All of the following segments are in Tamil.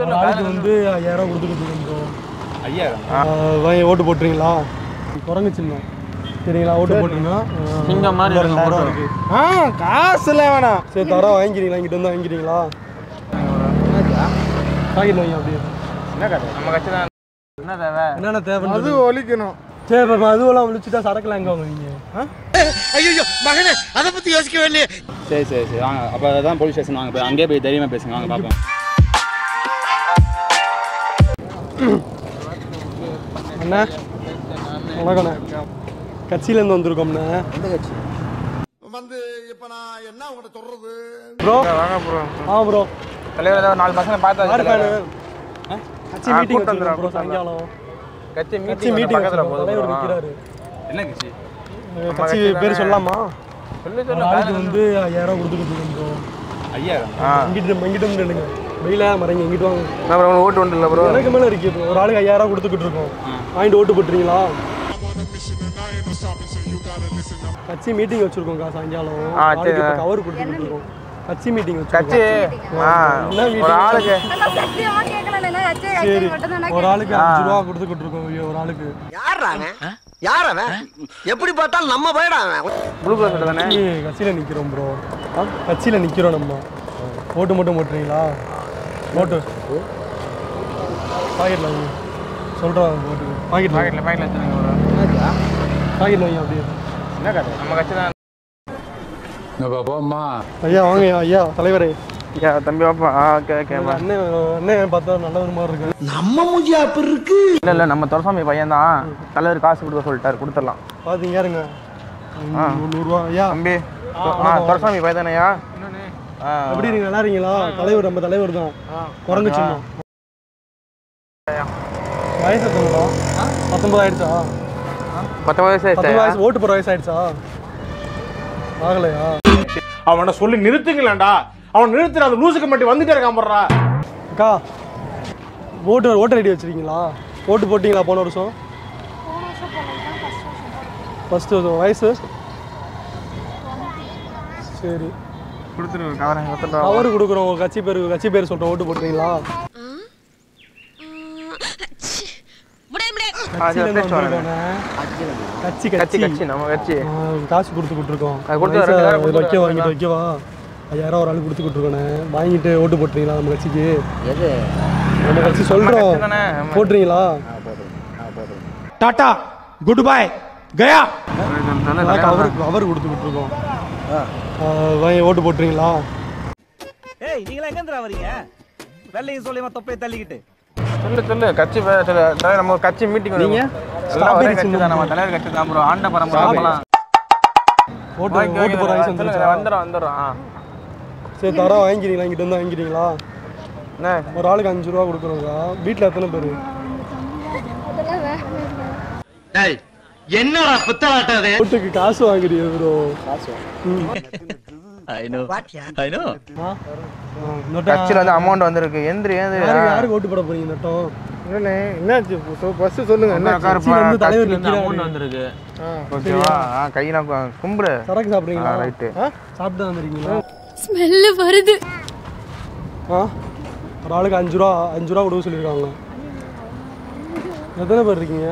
ஒரு ஆளுக்கு வந்து ஐயாயிரம் கொடுத்துக்கிட்டு ப்ரோ ஐயாயிரம் வாங்கி ஓட்டு போட்டுறீங்களா குரங்கு சின்னம் சரிங்களா ஓட்டு போட்டுருங்க சிங்கம் மாதிரி இன்னும் இருக்கும் ரெண்டாயிரம் photo. இருக்கு ஆ காசுல வேணாம் சரி தரம் வாங்கிக்கிறீங்களா இங்கிட்ட வந்து வாங்கிக்கிறீங்களா வாங்கிட்டு வாங்க அப்படியே என்ன கதை நம்ம கட்சி தான் என்ன தேவை என்னென்ன தேவை அது ஒழிக்கணும் சரி இப்போ அதுவெல்லாம் விழிச்சுட்டா சரக்குலாம் எங்கே வாங்குவீங்க சரி சரி சரி வாங்க அப்போ அதான் போலீஸ் ஸ்டேஷன் வாங்க போய் அங்கேயே போய் தைரியமாக பேசுங்க வாங்க பார்ப்போம் அண்ணா வணக்கண்ணே கட்சியிலேருந்து வந்திருக்கோம்ண்ணே வந்து இப்ப நான் என்ன உங்கள்கிட்ட சொல்றது ப்ரோ வாங்க ப்ரோ ஆ ப்ரோ தலைவர் ஏதாவது நாலு பசங்க பார்த்தா யார் ஃபேனு கட்சி ஆ, மீட்டிங் கூட்டம் வந்துரும், ப்ரோ கூட்டம் சாயங்காலம் கட்சி கட்சி மீட்டிங் மீட்டிங் பக்கத்துல போகுது தலைவர் bro. நிற்கிறாரு என்ன கட்சி கட்சி பேர் சொல்லலாமா சொல்லு ஒரு சொல்லு ஆளுக்கு வந்து ஐயாயிரம் கொடுத்துக்கிட்டு ப்ரோ ஐயாயிரம் ஆ இங்கிட்டு இங்கிட்டு வந்து நில்லுங்க வெயில மறைங்க இங்கிட்டு வாங்க என்ன ப்ரோ உங்களுக்கு ஓட்டு உண்டு இல்லை ப்ரோ எனக்கு மேலே இருக்கு இப்போ ஒரு ஆளுக்கு ஐயாயிரம் கொடுத்துக்கிட்டு இருக்கோம் வாங்கிட்டு ஓட்டு போட்டுறீங்களா கட்சி மீட்டிங் வச்சிருக்கோம்க்கா சாயங்காலம் ஆ, ஆளுக்கு சரி. இப்போ கவர் கொடுத்துக்கிட்டு இருக்கோம் கட்சி மீட்டிங் கட்சி வச்சிருக்கோம் ஆ என்ன meeting? ஒரு ஆளுக்கு சத்தியமா கேட்கல கட்சி சரி கட்சி மட்டும் தான் ஒரு ஆளுக்கு அஞ்சு ரூபா கொடுத்துக்கிட்டு இருக்கோம் ஐயோ, ஒரு ஆளுக்கு யார் அவன் யார் அவன் எப்படி பார்த்தாலும் நம்ம பயடா அவன் ப்ளூ கலர் தானே கட்சி கட்சியில் நிற்கிறோம் ப்ரோ கட்சியில் நிற்கிறோம் நம்ம ஓட்டு மட்டும் போட்டுறீங்களா ஓட்டு பாக்கெட்டில் வாங்க சொல்கிறேன் ஓட்டு பாக்கெட் பாக்கெட்ல பாக்கெட்ல வச்சுருங்க ப்ரோ பாக்கெட்டில் வாங்க அப்படியே என்ன கதை நம்ம கட்சி தான் ஐயா வாங்க ஐயா தலைவரே ஐயா தம்பி வாப்பா ஆ ஓகே ஓகே அண்ணன் அண்ணன் பார்த்தா நல்ல ஒரு மாதிரி இருக்கு நம்ம மூஞ்சியா அப்படி இருக்கு இல்லை இல்லை நம்ம துரசாமி பையன் தான் தலைவர் காசு கொடுக்க சொல்லிட்டாரு கொடுத்துடலாம் பார்த்தீங்க யாருங்க நூறுரூவா ஐயா தம்பி ஆ துரசாமி பையன் தானேயா ஆ எப்படி இருக்கீங்க நல்லா இருக்கீங்களா தலைவர் நம்ம தலைவர் தான் குரங்கு சின்னம் வயசு எத்தனைடா பத்தொன்பது ஆயிடுச்சா பத்தொன்பது வயசு பத்தொன்பது ஆயிடுச்சா வயசு ஓட்டு போகிற வயசு ஆயிடுச்சா ஆகலையா அவனை சொல்லி நிறுத்துங்களேன்டா அவன் நிறுத்துற அந்த லூசுக்கு மட்டும் வந்துட்டே இருக்கான் போடுறா அக்கா ஓட்டு ஓட்டர் ஐடி வச்சிருக்கீங்களா ஓட்டு போட்டிங்களா போன வருஷம் ஃபஸ்ட்டு வருஷம் வயசு சரி கொடுத்துருங்க கவரை கொடுத்துட்டு கவர் கொடுக்குறோம் உங்க கட்சி பேர் கட்சி பேர் சொல்கிறோம் ஓட்டு போட்டுறீங்களா கட்சியிலேருந்து வந்திருக்கோண்ணே. கட்சி கட்சி கட்சி கட்சி நம்ம கட்சி ஆ, காசு கொடுத்துக்கிட்டு இருக்கோம் அது கொடுத்து வயசா ரெண்டாயிரம் இது வைக்க கொடுத்து வாங்கிட்டு வைக்கவா ஐயாயிரம் ஒரு ஆள் கொடுத்துக்கிட்டு இருக்கோண்ணே வாங்கிட்டு ஓட்டு போட்டுறீங்களா நம்ம கட்சிக்கு நம்ம கட்சி சொல்கிறோம் கட்சி தானே நம்ம- போட்டுறீங்களா டாடா குட் பை கயா அதான் கவர் கவர் கொடுத்துக்கிட்டு இருக்கோம் ஆ, வாங்கி ஓட்டு போட்டுறீங்களா ஏய் நீங்களா எங்கேந்திரா வரீங்க வெள்ளையும் சொல்லியமா தொப்பையை தள்ளிக்கிட்டு சொல்லு சொல்லு கட்சி பேர் சொல்லு தலைவர் நம்ம கட்சி மீட்டிங் நீங்க எல்லாம் ஒரே Strawberry கட்சி தான் நம்ம சின்னம். தலைவர் கட்சி தான் ப்ரோ ஆண்ட பரம்பரை நம்மலாம். ஓட்டு ஓகே, ஓட்டு ஓகே, போகிற வயசு சொல்லுங்க, வந்துருச்சா வந்துடும் வந்துடும் ஆ சரி தரம் வாங்கிக்கிறீங்களா இங்கிட்ட வந்து வாங்கிக்கிறீங்களா என்ன ஒரு ஆளுக்கு அஞ்சு ரூபா கொடுக்குறோங்க வீட்டில் எத்தனை பேர் என்னடா புத்தலாட்டது ஓட்டுக்கு காசு வாங்குறீங்க ப்ரோ கட்சியில் வந்து அமௌண்ட் வந்திருக்கு எந்திரி யாருக்கு எந்திரி யாருக்கு ஓட்டு போட போறீங்க நட்டம் என்னண்ணே என்னாச்சு ஃபர்ஸ்ட் சொல்லுங்க என்ன கட்சியில இருந்து தலைவர் நிக்கிறாரு. அமௌண்ட் வந்திருக்கு ஓகேவா ஆ கையில கு- கும்பிடு சரக்கு சாப்பிட்றீங்களா ரைட்டு சாப்பிட்டு வந்துருக்கீங்களா ஸ்மெல்லு வருது ஆ ஒரு ஆளுக்கு அஞ்சு ரூபா அஞ்சு ரூபா கொடுக்க சொல்லியிருக்காங்க எத்தனை பேர் இருக்கீங்க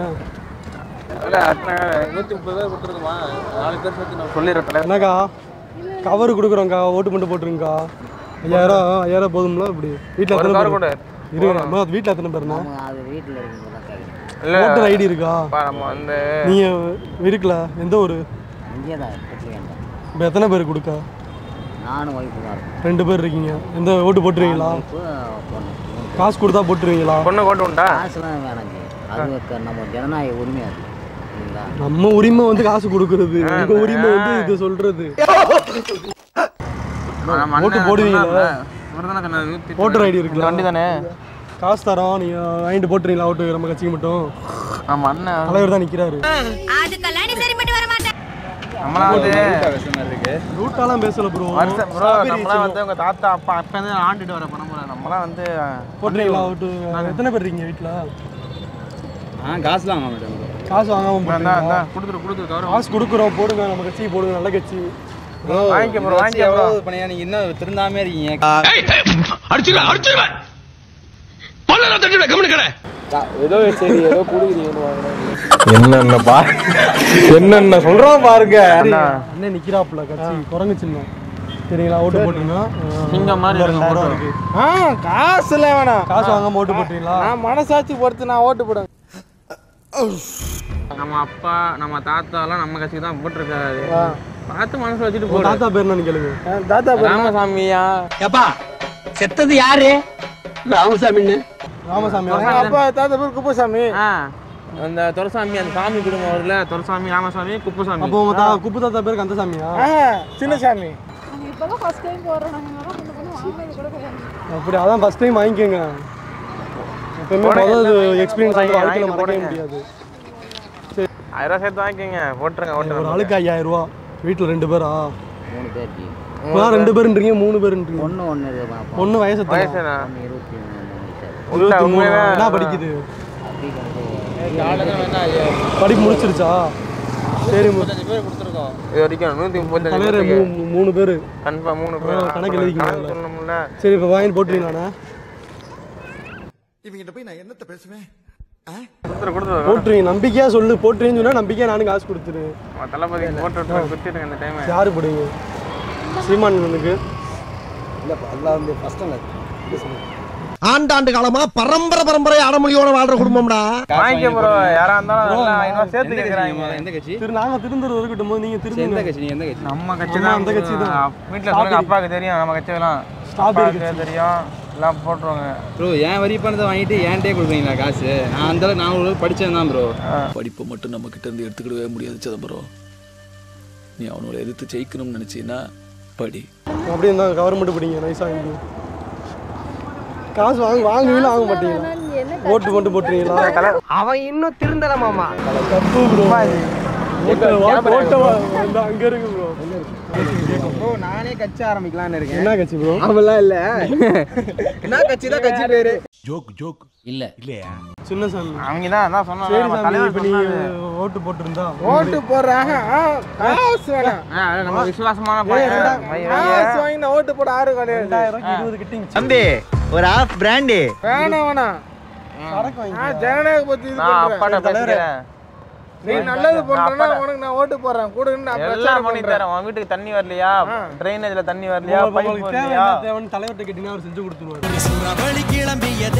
நூற்றி முப்பது பேர் கொடுத்துருக்குமா நாலு பேர் சேர்த்து நான் சொல்லிடுறேன் தலைவர் என்னக்கா கவர் கொடுக்குறோங்க்கா ஓட்டு மட்டும் போட்டுருங்கக்கா ஐயாயிரம் ஐயாயிரம் போதும்ல இப்படி வீட்டில் ஒரு எத்தனை கவர் பேர் கொடு இருங்க வீட்டில் எத்தனை பேர்ண்ணா இல்லை ஓட்டர் ஐடி இருக்கா பா, நம்ம வந்து நீங்கள் இருக்குல்ல எந்த ஊர் இப்போ எத்தனை பேர் கொடுக்க நானும் ஒய்ஃபு தான் இருக்கும் ரெண்டு பேர் இருக்கீங்க எந்த ஓட்டு போட்டுருவீங்களா இப்போ பொண்ணு காசு கொடுத்தா போட்டுருவீங்களா பொண்ணு கொண்டு உண்டா காசுலாம் வேணாங்க அது க- நம்ம ஜனநாயக உரிமை அது சரிங்களா நம்ம உரிமை வந்து காசு கொடுக்கறது உங்க உரிமை வந்து இது சொல்றது ஓட்டு போடுவீங்களா? ஓட்டர் ஐடி இருக்குல்ல வண்டி தானே காசு தரோம் நீங்க வாங்கிட்டு போட்டுறீங்களா ஓட்டு நம்ம கட்சிக்கு மட்டும் நம்ம அண்ணன் தலைவர் தான் நிக்கிறாரு அதுக்கெல்லாம் நீ சரிப்பட்டு வர மாட்டேன் நம்மளாம் வந்து இருக்கு ரூட்டாலாம் பேசல ப்ரோ வருஷம் ப்ரோ நம்மளாம் வந்து உங்க தாத்தா அப்பா அப்பா இருந்து ஆண்டுட்டு வர பரம்பரை நம்மளாம் வந்து போட்டுறீங்களா ஓட்டு எத்தனை பேர் இருக்கீங்க வீட்டுல ஆ காசுலாம் வாங்க மேடம் காசு வாங்காம இந்தா, போட்டுறீங்களா? இந்தா, கொடுத்துரு கொடுத்துரு கவரம் காசு கொடுக்குறோம் போடுங்க நம்ம கட்சிக்கு போடுங்க நல்ல கட்சி வாங்கிக்க ப்ரோ வாங்கிக்க ப்ரோ பண்ணியா நீங்க இன்னும் திருந்தாமே இருக்கீங்க ஏதோ சரி ஏதோ குடுக்குறீங்கன்னு வாங்குறேன் என்னென்ன பா என்னென்ன சொல்றான் பாருங்க அண்ணன் நிக்கிறாப்புல கட்சி குரங்கு சின்னம் சரிங்களா ஓட்டு போட்டுருங்க சிங்கம் மாதிரி பாருங்க, ரெண்டாயிரம் photo இருக்கு. இருக்கு ஆ காசுல வேணாம் காசு வாங்காம ஓட்டு போட்டுறீங்களா நான் மனசாட்சி பொறுத்து நான் ஓட்டு போடுவேன் நம்ம அப்பா நம்ம தாத்தாலாம் நம்ம கட்சிக்கு தான் போட்டிருக்காரு பார்த்து மனசு வச்சுட்டு உங்க போடு தாத்தா பேர் என்ன கேளுங்க தாத்தா ராமசாமியா ஏப்பா செத்தது யாரு ராமசாமின்னு ராமசாமி அப்பா தாத்தா பேர் குப்புசாமி அந்த துரசாமி அந்த சாமி குடும்பம் வருதுல துரசாமி ராமசாமி குப்புசாமி அப்போ உங்க தா குப்பு தாத்தா பேர் கந்தசாமியா சின்னசாமி இப்பதான் ஃபர்ஸ்ட் டைம் போடுறோம் நாங்க வேற ஒண்ணு பண்ணி வாங்கினது கூட கிடையாது அப்படி அதான் ஃபர்ஸ்ட் டைம் வாங்கிக்கோங்க எப்பவுமே முதல் எக்ஸ்பீரியன்ஸ் வந்து வாழ்க்கையில் மறக்கவே முடியாது ஆயிரம் ரூபா சேர்த்து வாங்கிக்கோங்க போட்டுருங்க ஒரு ஓட்டுருங்க ஆளுக்கு ஐயாயிரம் ரூபா வீட்டில் ரெண்டு பேரா மூணு பேருக்கு இப்போதான் ரெண்டு பேருன்றீங்க மூணு பேருன்றீங்க ஒன்று ஒன்று ஒன்று வயசு எத்தனை? வயசுனா ஒன்று இருபத்தி மூணு வயசு உள்ள இருபத்தி மூணு. உண்மையிலே என்ன படிக்குது அப்படி கிடையாது படிப்பு முடிச்சிருச்சா சரி மு- இது வரைக்கும் நூற்றி முப்பத்தஞ்சு தலைவரே பேருக்கு மூ- மூ- மூணு பேர் கன்ஃபார்ம் மூணு பேர் ஆ, கணக்கு எழுதிக்கங்க கணக்கு சொல்லணும்ல சரி இப்போ வாங்கி போட்டுறீங்களாண்ணே இவங்கிட்ட போய் நான் என்னத்த பேசுவேன் கொடுத்துரு கொடுத்துரு போட்டுருவீங்க நம்பிக்கையாக சொல்லு போட்டுறீங்கன்னு சொன்னா நம்பிக்கையாக நானும் காசு கொடுத்துரு உன் தளபதி போட்டு விட்டு குத்திட்டுங்க இந்த டைம் யாரு போடுவீங்க சீமான் எனக்கு ஆண்டாண்டு காலமா பரம்பரை பரம்பரை அடமொழியோட வாழ்ற குடும்பம்டா வாங்கிக்க ப்ரோ யாரா இருந்தாலும் நல்லா ஐநூறு சேர்த்து கேட்குறாங்க எந்த கட்சி திரு நாங்கள் திருந்தூர் இருக்கட்டும் போது நீங்கள் எந்த திருந்துங்க கட்சி நீ எந்த கட்சி நம்ம கட்சி நம்ம தான் அந்த கட்சி தான். வீட்டில் சொல்லுங்க அப்பாவுக்கு தெரியும் நம்ம கட்சியெல்லாம் ஸ்ட்ராபெரி அப்பாவுக்கு தெரியும் எல்லாம் போட்டுருவாங்க ப்ரோ என் வரி பணத்தை வாங்கிட்டு ஏன்ட்டே கொடுக்குறீங்களா காசு நான் அந்த அளவுக்கு நான் ஒரு படிச்சேன் தான் ப்ரோ படிப்பை மட்டும் நம்ம கிட்ட இருந்து எடுத்துக்கிடவே முடியாது சிதம்பரம் நீ அவனோட எதிர்த்து ஜெயிக்கணும்னு நினைச்சீன்னா படி அப்படி இருந்தால் கவர்மெண்ட் படிங்க நைஸாக வாங்கி காசு வாங்க வாங்குவீங்களா வாங்க மாட்டீங்களா ஓட்டு மட்டும் போட்டுறீங்களா அவன் இன்னும் திருந்தல மாமா தப்பு ப்ரோ ஓட்டு ஓட்டு ஓட்ட இந்த அங்க இருக்கு ப்ரோ ப்ரோ நானே கட்சி ஆரம்பிக்கலாம்னு இருக்கேன் என்ன கட்சி ப்ரோ அவெல்லாம் இல்ல என்ன கட்சி தான் கட்சி பேரு இல்லை சின்ன சாமி அவங்க தான் அதான் சொன்னாங்க சரி நம்ம சாமி தலைவர் இப்போ நீ சொன்னாரு. ஓட்டு போட்டிருந்தா ஓட்டு போடுறாங்க காசு வேணாம் நம்ம விசுவாசமான பையன் காசு வாங்கி நான் ஓட்டு போட ஆறு கிடையாது ரெண்டாயிரம் இருபது கிட்டிங்க தம்பி ஒரு ஆஃப் பிராண்டி வேணாம் வேணாம் சரக்கு வாங்கி நான் ஜனநாயக பத்தி இது அப்பாட்ட பேசுறேன் நீ நல்லது பண்றேன்னா உனக்கு நான் ஓட்டு போடுறேன் கூட நான் எல்லாம் பண்ணி தரேன் உன் வீட்டுக்கு தண்ணி வரலையா ட்ரைனேஜ்ல தண்ணி வரலையா பைப் உங்களுக்கு தேவை வரலையா என்ன தேவைன்னு தலைவர்கிட்ட கேட்டீங்கன்னா அவர் செஞ்சு கொடுத்துருவாரு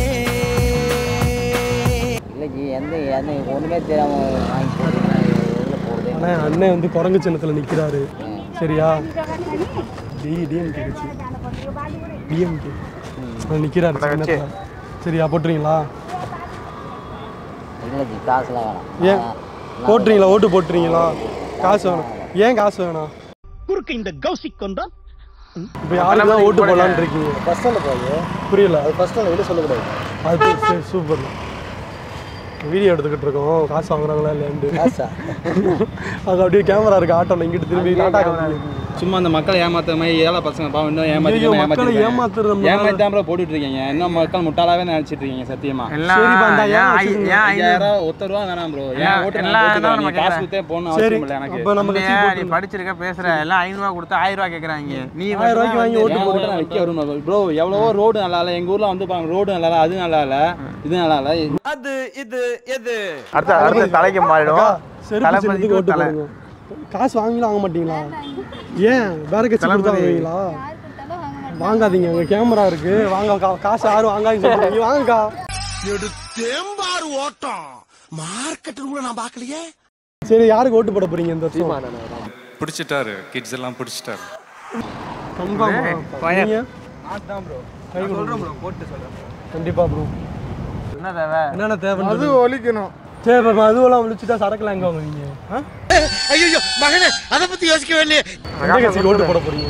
இல்லை ஜி எந்த எந்த ஒன்றுமே தெரியாமல் வாங்கி போட்டீங்கன்னா எதில் போடுறது அண்ணா அண்ணன் வந்து குரங்கு சின்னத்தில் நிற்கிறாரு சரியா டி டிஎம்கே கட்சி டிஎம்கே நிற்கிறாரு சின்னத்தில் சரியா போட்டுறீங்களா இல்லை ஜி காசுலாம் வேணாம் ஏன் போட்டுறீங்களா ஓட்டு போட்டுறீங்களா காசு வேணும் ஏன் காசு வேணாம் குறுக்கு இந்த கௌசிக் கொண்டான் இப்போ யாருக்கு தான் ஓட்டு போடலான்னு இருக்கீங்க ஃபஸ்ட்டில் போய் புரியல அது ஃபஸ்ட்டில் வெளியே சொல்லக்கூடாது அது சரி சூப்பர் வீடியோ எடுத்துக்கிட்டு இருக்கோம் காசு வாங்குறாங்களா இல்லையாண்டு அது அப்படியே கேமரா இருக்கு ஆட்டோல இங்கிட்டு திரும்பி டாட்டா காமிக்குது. சும்மா அந்த மக்களை ஏமாத்துற மாதிரி ஏழை பசங்க பாவம் இன்னும் ஐயோ, மக்களை ஏமாத்தி ஏமாத்துறது நம்ம- ஏமாத்தி தான் ப்ரோ போட்டுட்டு இருக்கீங்க இன்னும் மக்கள் முட்டாளாவே நினைச்சிட்டு இருக்கீங்க சத்தியமா சரிப்பா, இந்தா, ஏன் வச்சிருக்கீங்க? ஐயாயிரம் ஒத்த ரூபா வேணாம் ப்ரோ ஏன் ஓட்டு எல்லா நான் இதுவும் போட்டுக்கிறேன். நீ நம்ம காசு கேட்கறேன். கொடுத்தே போகணும் சரி அவசியம் இல்லை எனக்கு அப்போ நம்ம கட்சி நீ போட்டுருங்க. படிச்சிருக்க பேசுற எல்லாம் ஐநூறு ரூபா கொடுத்து ஆயிரம் ரூபா கேக்குறாங்க நீ ஆயிரம் ரூபாய்க்கு வாங்கி ஓட்டு என் ஓட்டு நான் வைக்க வரும் ப்ரோ எவ்வளவோ ரோடு நல்லா இல்லை எங்க ஊர்ல வந்து பாருங்க ரோடு நல்லா இல்லை அது நல்லா இல்லை இது நல்லா இல்லை அடுத்த அடுத்த தலைக்கு மாறிடும் செருப்பு தளபதிக்கு சின்னத்துக்கு ஓட்டு தலை. போடுங்க காசு வாங்கலாம் வாங்க மாட்டீங்களா ஏன் வேற கட்சி கொடுத்தா வாங்குவீங்களா யார் கொடுத்தாலும் வாங்க மாட்டேன் வாங்காதீங்க அங்க கேமரா இருக்கு வாங்க கா- காசு யாரும் வாங்காதீங்க சொல்றீங்க வாங்கக்கா தேம்பாறு ஓட்டம் மார்க்கெட்டு கூட நான் பார்க்கலையே சரி யாருக்கு ஓட்டு போட போறீங்க இந்த வருஷம் பிடிச்சிட்டாரு கிட்ஸ் எல்லாம் பிடிச்சிட்டாரு கன்ஃபார்மா நீங்க கை கொடுங்க. கண்டிப்பா ப்ரோ என்ன தேவை என்னென்ன தேவை அது ஒழிக்கணும் சரி பாப்பா அதுவெல்லாம் விழிச்சுட்டா சரக்குலாம் எங்க வாங்குவீங்க ஐயோ மகனே அதை பத்தி யோசிக்கவே இல்லையே எந்த கட்சிக்கு ஓட்டு போட போறீங்க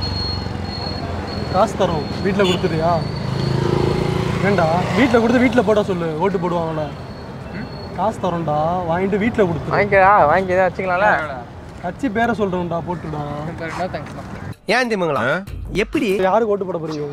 காசு தரோம் வீட்டில் கொடுத்துறியா வேண்டா வீட்டில் கொடுத்து வீட்டில் போட சொல்லு ஓட்டு போடுவாங்கல்ல காசு தரோம்டா வாங்கிட்டு வீட்டில் கொடுத்துரு வாங்கிக்கடா வாங்கி எதாவது வச்சுக்கலாம்ல கட்சி பேரை சொல்றோம்டா போட்டுடா ஏன் திமுங்களா எப்படி யாருக்கு ஓட்டு போட போறீங்க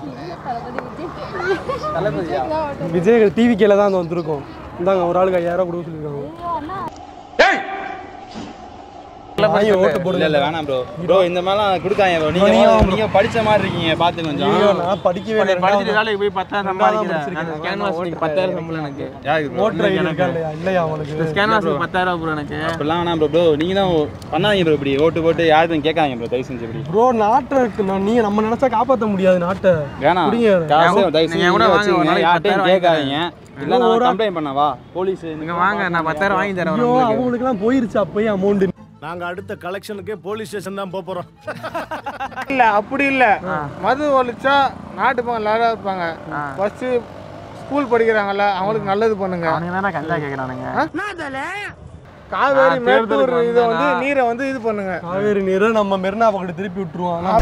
தளபதி விஜய் விஜய் டிவி கேல தான் வந்து வந்திருக்கோம் இந்தாங்க ஒரு ஆளுக்கு ஐயாயிரம் கொடுக்க சொல்லியிருக்காங்க வாங்கி ஓட்டு இல்ல போடுங்க இல்ல வேணாம் ப்ரோ ப்ரோ இந்த மாதிரிலாம் கொடுக்காங்க ப்ரோ நீங்க நீங்க- நீங்க படிச்ச மாதிரி இருக்கீங்க பாத்து கொஞ்சம் ஐயோ, நான் படிக்கவே இல்லை படிச்சுட்டு வேலைக்கு போய் பத்தாயிரம் சம்பாதிக்கிறேன் படிச்சிருக்கேன். அந்த கேன்வாஸ் பத்தாயிரம் சம்பளம் எனக்கு யாருக்கு bro? ஓட்டர் ஐடி இருக்கா இல்லையா இல்லையா அவனுக்கு கேன்வாஸ் பத்தாயிரம் ப்ரோ எனக்கு அப்படிலாம் வேணாம் ப்ரோ ப்ரோ நீங்க தான் பண்ணாதீங்க ப்ரோ இப்படி ஓட்டு போட்டு யாரும் கேட்காதீங்க ப்ரோ தயவு செஞ்சு இப்படி ப்ரோ நாட்டை இருக்கு நான் நீங்க நம்ம நினைச்சா காப்பாத்த முடியாது நாட்டை வேணாம் குடிங்க. காசு தயவு நீங்க கூட செஞ்சு வாங்க, ஒரு வச்சுக்கோங்க நாளைக்கு யார்ட்டையும் பத்தாயிரம் கேட்காதீங்க இல்ல நான் கம்ப்ளைண்ட் பண்ணவா போலீஸ் நீங்க வாங்க நான் பத்தாயிரம் வாங்கி தரேன் ஐயோ உங்களுக்கு அவங்களுக்குலாம் போயிருச்சு அப்பயே அமௌண்ட் நாங்க அடுத்த கலெக்ஷனுக்கே போலீஸ் ஸ்டேஷன் தான் போப் போறோம் இல்ல அப்படி இல்ல மது ஒழிச்சா நாட்டு மக்கள் நல்லா இருப்பாங்க ஃபர்ஸ்ட் ஸ்கூல் படிக்கிறாங்கல்ல அவங்களுக்கு நல்லது பண்ணுங்க அவனுங்க தானே கஞ்சா கேட்குறானுங்க காவேரி ஆ, மேட்டூர் தேர்தலுக்கு இதை வந்து வந்தேனா? நீரை வந்து இது பண்ணுங்க காவேரி நீரை நம்ம மெரினா பக்கத்து திருப்பி விட்டுருவோம் ஆனா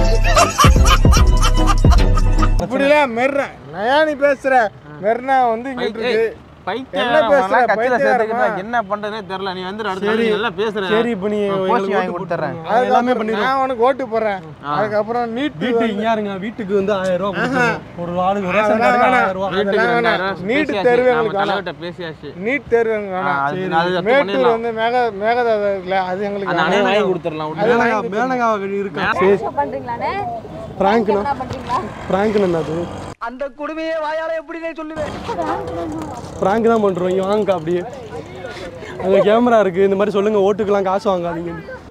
இப்படில மெர்னா நயா நீ பேசுற மெர்னா வந்து இங்க இருக்கு பைத்தியம் என்ன பேசுற? அவன்லாம் கட்சியில பைத்தியக்காரமா? சேர்த்துக்கிட்டா என்ன பண்றதுனே தெரியல நீ வந்து அடுத்த சரி. நாளைக்கு நல்லா பேசுற சரி இப்போ நீ நான் எங்களுக்கு போஸ்டிங் வாங்கி ஓட்டு கொடுத்துறேன் போட்டுருங்க. எல்லாமே அதுக்கப்புறம் பண்ணிடுவோம் நான் உனக்கு ஓட்டு போடுறேன் அதுக்கப்புறம் நீட் வீட்டு இங்க இருங்க வீட்டுக்கு வந்து ஆயிரம் ரூபாய் கொடுத்துருவோம். ஒரு ஆளுக்கு ஒரு ரேஷன் அதெல்லாம் கார்டுக்கு வேணாம். ஆயிரம் ரூபாய் வீட்டுக்கு அதெல்லாம் ரெண்டாயிரம் வேணாம். நீட் பேசியாச்சு. தேர்வு நாம எங்களுக்கு வேணாம். தலைவர்கிட்ட பேசியாச்சு நீட் தேர்வு எங்களுக்கு ஆ, வேணாம் அது சரி. அது ரத்து மேட்டூர் பண்ணிடலாம். வந்து மேக மேகதாதா இருக்குல்ல அது எங்களுக்கு அந்த அணையை வேணாம். வாங்கி கொடுத்துடலாம் விட்டு. மேனகா மேனகா இருக்கா சரி பண்றீங்களாண்ணே பிராங்க்னா என்ன பண்றீங்களா பிராங்க் என்னது அந்த கொடுமையை வாயால எப்படினே சொல்லுவேன் பிராங்க் தான் பண்றோம் இங்க வாங்க அப்படியே அங்க கேமரா இருக்கு இந்த மாதிரி சொல்லுங்க ஓட்டுக்கெல்லாம் காசு வாங்காதீங்க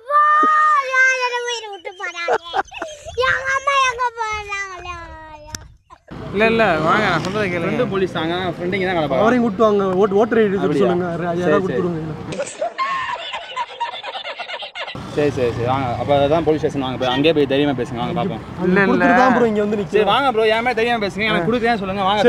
இல்ல இல்ல வாங்க நான் சொல்றதை கேளுங்க ஃப்ரெண்டு போலீஸ் தாங்க ஃப்ரெண்டிங்க தான் வேலை பார்க்குறாங்க அவரையும் கூட்டு வாங்க ஓட்டு ஓட்டர் ஐடி அப்படியா? சொல்லுங்க ஐயாயிரம் சரி, கொடுத்துருங்க சரி சரி சரி வாங்க அப்போ அதான் போலீஸ் ஸ்டேஷன் வாங்க போய் அங்கேயே போய் தைரியமா பேசுங்க வாங்க பார்ப்போம் இல்ல இல்ல கொடுத்துட்டு தான் ப்ரோ இங்க வந்து சரி நிக்கிறேன் வாங்க ப்ரோ ஏன் தைரியமா பேசுங்க எனக்கு கொடுக்குறேன் சொல்லுங்க வாங்க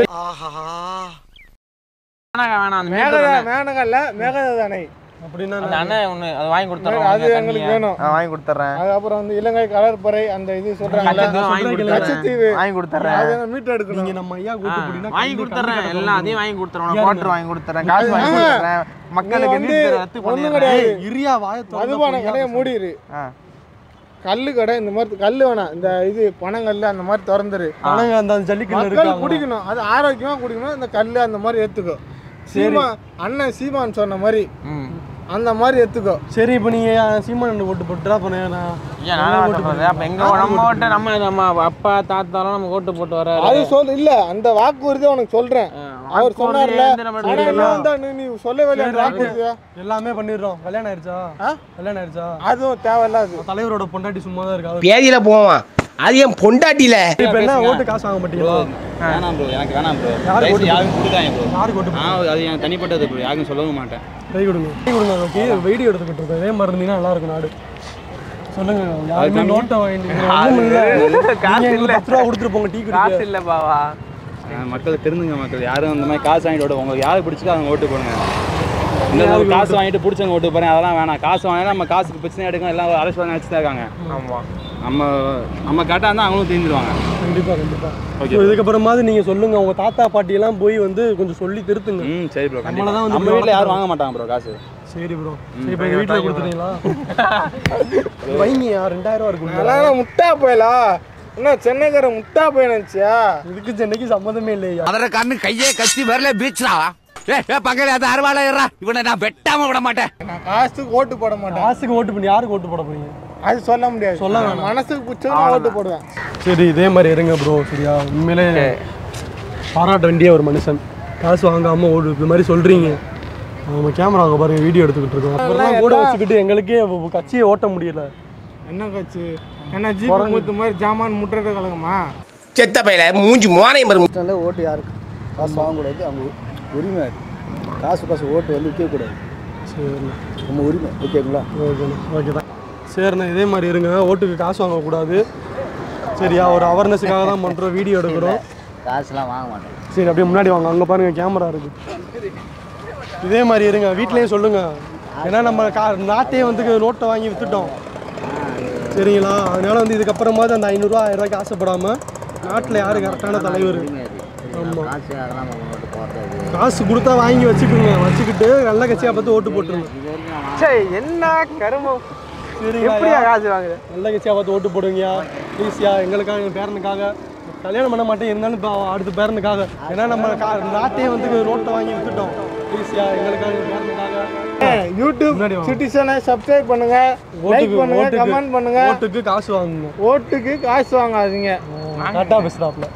வேணாம் வேணாம் அந்த மேகதா மேட்டூர் மேனகா இல்ல மேகதாது அணை அப்படின்னா அந்த அண்ணன் ஒண்ணு அதை வாங்கி கொடுத்துறோம் அது எங்களுக்கு வேணும். வாங்கி கொடுத்துறேன் அதுக்கப்புறம் வந்து இலங்கை கடற்படை அந்த இது சொல்றாங்கல்ல கச்சத்தீவு வாங்கி கொடுத்துறேன் கச்சத்தீவு. வாங்கி கொடுத்துறேன் அது மீட் எடுக்கணும் நீங்க நம்ம ஐயா கூட்டு போட்டீங்கன்னா வாங்கி கண்டு- கொடுத்துறேன் கண்டு எல்லாம் அதையும் வாங்கி கொடுத்துறேன் குவார்டர் வாங்கி கொடுத்துறேன் காசு வாங்கி கொடுத்துறேன் மக்களுக்கு வந்து நீட் ரத்து ஒண்ணும் பண்ணிடுறேன் கிடையாது. ஏய், இரியா வாய மதுபான கடையை மூடிடு ஆ. கல்லு கடை இந்த மாதிரி கல்லு வேணாம் இந்த இது பனங்கல்லு அந்த மாதிரி திறந்துரு பணங்க அந்த ஜல்லிக்கட்டு மக்கள் இருக்காங்க குடிக்கணும் அது ஆரோக்கியமா குடிக்கணும் இந்த கல்லு அந்த மாதிரி எடுத்துக்கோ சீமா அண்ணன் சீமான் சொன்ன மாதிரி ம் அந்த மாதிரி எடுத்துக்கோ சரி இப்போ நீங்க சீமான் ஓட்டு போட்டுறா அப்ப நான் ஏன் நான் ஓட்டு போடுறேன் அப்ப எங்க நம்ம ஓட்டு நம்ம நம்ம அப்பா தாத்தாலாம் நம்ம ஓட்டு போட்டு வர அது சொல் இல்ல அந்த வாக்குறுதி உனக்கு சொல்றேன் அவர் சொன்னார்ல ஆனா என்ன வந்தா நீ நீ சொல்லவே இல்லையா அந்த வாக்குறுதியை எல்லாமே பண்ணிடுறோம் கல்யாணம் ஆயிடுச்சா கல்யாணம் ஆயிடுச்சா அதுவும் தேவையில்லாது தலைவரோட பொண்டாட்டி சும்மா தான் இருக்கா பேதியில போவான் அது என் பொண்டாட்டில இப்போ என்ன ஓட்டு காசு வாங்க மாட்டீங்களா வேணாம் ப்ரோ எனக்கு வேணாம் ப்ரோ யாருக்கு ஓட்டு யாரும் கொடுக்காங்க ப்ரோ யாருக்கு ஓட்டு நான் அது என் தனிப்பட்டது ப்ரோ யாருக்கும் சொல்லவும் மாட்டேன் கை கொடுங்க கை கொடுங்க ஓகே வீடியோ எடுத்துக்கிட்டு இருக்கோம் இதே மாதிரி இருந்தீங்கன்னா நல்லா இருக்கும் நாடு சொல்லுங்க யாருமே நோட்டை வாங்கிட்டு ஒண்ணும் இல்ல நீங்க எங்களுக்கு பத்து ரூபா கொடுத்துட்டு போங்க டீ காசு குடிக்க இல்ல பாவா அஹ் மக்கள் திருந்துங்க மக்கள் யாரும் அந்த மாதிரி காசு வாங்கிட்டு ஓட உங்களுக்கு யாரு பிடிச்சிக்கோ அவங்க ஓட்டு போடுங்க இந்த ஒரு காசு வாங்கிட்டு பிடிச்சவங்க ஓட்டு போறேன் அதெல்லாம் வேணாம் காசு வாங்கினா நம்ம காசுக்கு பிரச்சனை எடுக்கும் எல்லாம் அரசு வாங்க வச்சு தான் இருக்காங்க ஆமா நம்ம நம்ம கேட்டால் இருந்தால் அவங்களும் தெரிஞ்சிருவாங்க கண்டிப்பா கண்டிப்பா Okay. ஸோ இதுக்கப்புறமாவது நீங்க சொல்லுங்க உங்க தாத்தா பாட்டி எல்லாம் போய் வந்து கொஞ்சம் சொல்லி திருத்துங்க ம் சரி ப்ரோ நம்மள தான் வந்து நம்ம வீட்டில் யாரும் வாங்க மாட்டாங்க ப்ரோ காசு சரி ப்ரோ சரி இப்போ எங்கள் வீட்டில் கொடுத்துட்டீங்களா வைங்கயா ரெண்டாயிரம் ரூபா இருக்கும் அதெல்லாம் முட்டா போயலா என்ன சென்னைக்கார முட்டா போய் நினைச்சியா இதுக்கு சென்னைக்கு சம்மந்தமே இல்லையா அதர கண்ணு கையே கத்தி வரல பீச்ரா ஏ ஏ பக்கத்துல அது அறுவாளா ஏறா இவனை நான் வெட்டாம விட மாட்டேன் நான் காசுக்கு ஓட்டு போட மாட்டேன் காசுக்கு ஓட்டு பண்ணி யாருக்கு ஓட்டு போட போறீங்க அது சொல்ல முடியாது சொல்ல நான் மனசுக்கு பிடிச்சவங்க ஓட்டு போடுவேன் சரி இதே மாதிரி இருங்க ப்ரோ சரியா உண்மையிலே பாராட்ட வேண்டிய ஒரு மனுஷன் காசு வாங்காம ஓடு இந்த மாதிரி சொல்றீங்க நம்ம கேமரா அங்கே பாருங்க வீடியோ எடுத்துக்கிட்டு இருக்கோம் அப்புறம் கூட வச்சுக்கிட்டு எங்களுக்கே கட்சியை ஓட்ட முடியல என்ன கட்சி என்ன ஜீப் மூத்து மாதிரி ஜாமான் முட்டுறது கலகமா செத்த பையல மூஞ்சி மோனையும் பாரு வந்து ஓட்டு யாருக்கு காசு வாங்கக்கூடாது அவங்க உரிமை அது காசு காசு ஓட்டு வந்து விற்கக்கூடாது சரிண்ணா நம்ம உரிமை ஓகேங்களா ஓகேண்ணா ஓகே தான் சரிண்ணா இதே மாதிரி இருங்க ஓட்டுக்கு காசு வாங்கக்கூடாது சரியா ஒரு அவேர்னஸுக்காக தான் பண்ணுறோம் வீடியோ எடுக்கிறோம் காசுலாம் வாங்க மாட்டேன் சரி அப்படியே முன்னாடி வாங்க அங்கே பாருங்க கேமரா இருக்கு இதே மாதிரி இருங்க வீட்லேயும் சொல்லுங்க ஏன்னா நம்ம கா நாட்டையே வந்து நோட்டை வாங்கி வித்துட்டோம் சரிங்களா அதனால வந்து இதுக்கப்புறமாவது அந்த ஐநூறுரூவா ஆயிரம் ரூபாய்க்கு ஆசைப்படாம நாட்டில் யாரு கரெக்டான தலைவர் ஆமாம் காசு அதெல்லாம் நம்ம ஓட்டு போடுறது காசு கொடுத்தா வாங்கி வச்சுக்கோங்க வச்சுக்கிட்டு நல்ல கட்சியாக பார்த்து ஓட்டு போட்டுருங்க இது வரைக்கும் நான் என்ன கருமம் சரிங்களா எப்படியா காசு வாங்குற நல்ல கட்சியாக பார்த்து ஓட்டு போடுங்கயா ப்ளீஸ்யா எங்களுக்காக எங்கள் பேரனுக்காக கல்யாணம் பண்ண மாட்டேன் இருந்தாலும் இப்போ அடுத்த பேரனுக்காக ஏன்னா நம்ம கா- நாட்டையே வந்து ரோட்டை வாங்கி வித்துட்டோம் ஈஸியா எங்களுக்காக பேரனுக்காக யூடியூப் சிட்டிசனை சப்ஸ்கிரைப் பண்ணுங்க லைக் ஓட்டுக்கு பண்ணுங்க ஓட்டுக்கு கமெண்ட் பண்ணுங்க ஓட்டுக்கு காசு வாங்குங்க ஓட்டுக்கு காசு வாங்காதீங்க கரெக்டாக பேசுறாப்ல